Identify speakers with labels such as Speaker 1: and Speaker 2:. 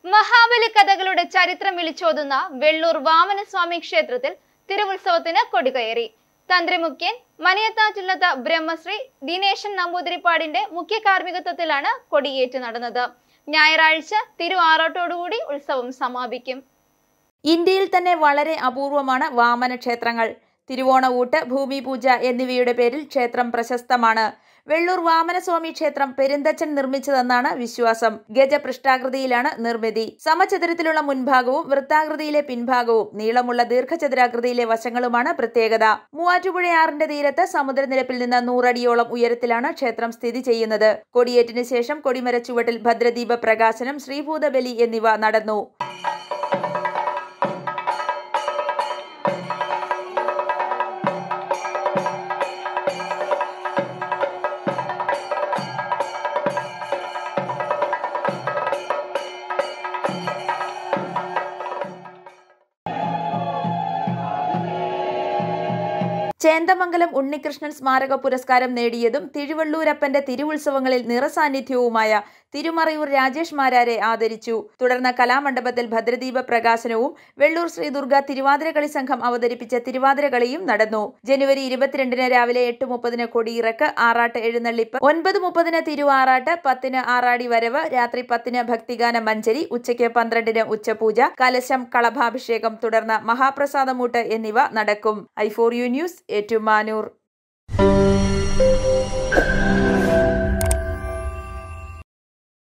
Speaker 1: മഹാബലി കഥകളുടെ ചരിത്രം വിളിച്ചോതുന്ന വെള്ളൂർ വാമനസ്വാമി ക്ഷേത്രത്തിൽ തിരുവുത്സവത്തിന് കൊടികയറി തന്ത്രിമുഖ്യൻ മനയത്താറ്റുള്ളത്ത ബ്രഹ്മശ്രീ ദിനേശൻ നമ്പൂതിരിപ്പാടിന്റെ മുഖ്യ കാർമ്മികത്വത്തിലാണ് കൊടിയേറ്റ് നടന്നത് ഞായറാഴ്ച തിരു ആറാട്ടോടുകൂടി ഉത്സവം സമാപിക്കും
Speaker 2: ഇന്ത്യയിൽ തന്നെ വളരെ അപൂർവമാണ് വാമന ക്ഷേത്രങ്ങൾ തിരുവോണവൂട്ട് ഭൂമിപൂജ എന്നിവയുടെ പേരിൽ ക്ഷേത്രം പ്രശസ്തമാണ് വെള്ളൂർ വാമനസ്വാമി ക്ഷേത്രം പെരുന്തച്ചൻ നിർമ്മിച്ചതെന്നാണ് വിശ്വാസം ഗജപൃഷ്ഠാകൃതിയിലാണ് നിർമ്മിതി സമചതുരത്തിലുള്ള മുൻഭാഗവും വൃത്താകൃതിയിലെ പിൻഭാഗവും നീളമുള്ള ദീർഘചതുരാകൃതിയിലെ വശങ്ങളുമാണ് പ്രത്യേകത മൂവാറ്റുപുഴയാറിന്റെ തീരത്ത് സമുദ്രനിരപ്പിൽ നിന്ന് നൂറടിയോളം ഉയരത്തിലാണ് ക്ഷേത്രം സ്ഥിതി ചെയ്യുന്നത് കൊടിയേറ്റിന് ശേഷം കൊടിമര ചുവട്ടിൽ ഭദ്രദീപ പ്രകാശനം ശ്രീഭൂതബലി എന്നിവ നടന്നു ചേന്ദമംഗലം ഉണ്ണികൃഷ്ണൻ സ്മാരക പുരസ്കാരം നേടിയതും തിരുവള്ളൂരപ്പന്റെ തിരുവുത്സവങ്ങളിൽ നിറസാന്നിധ്യവുമായ തിരുമറയൂർ രാജേഷ് മാരാരെ ആദരിച്ചു തുടർന്ന് കലാമണ്ഡപത്തിൽ ഭദ്രദീപ പ്രകാശനവും വെള്ളൂർ ശ്രീ ദുർഗ തിരുവാതിരകളി സംഘം അവതരിപ്പിച്ച തിരുവാതിരകളിയും നടന്നു ജനുവരി ഇരുപത്തിരണ്ടിന് രാവിലെ എട്ട് മുപ്പതിന് കൊടിയിറക്ക് ആറാട്ട് എഴുന്നള്ളിപ്പ് ഒൻപത് മുപ്പതിന് തിരുവാറാട്ട് പത്തിന് ആറാടി വരവ് രാത്രി പത്തിന് ഭക്തിഗാന മഞ്ചരി ഉച്ചയ്ക്ക് പന്ത്രണ്ടിന് ഉച്ചപൂജ കലശം കളഭാഭിഷേകം തുടർന്ന് മഹാപ്രസാദമൂട്ട് എന്നിവ നടക്കും I for you news Ettumanoor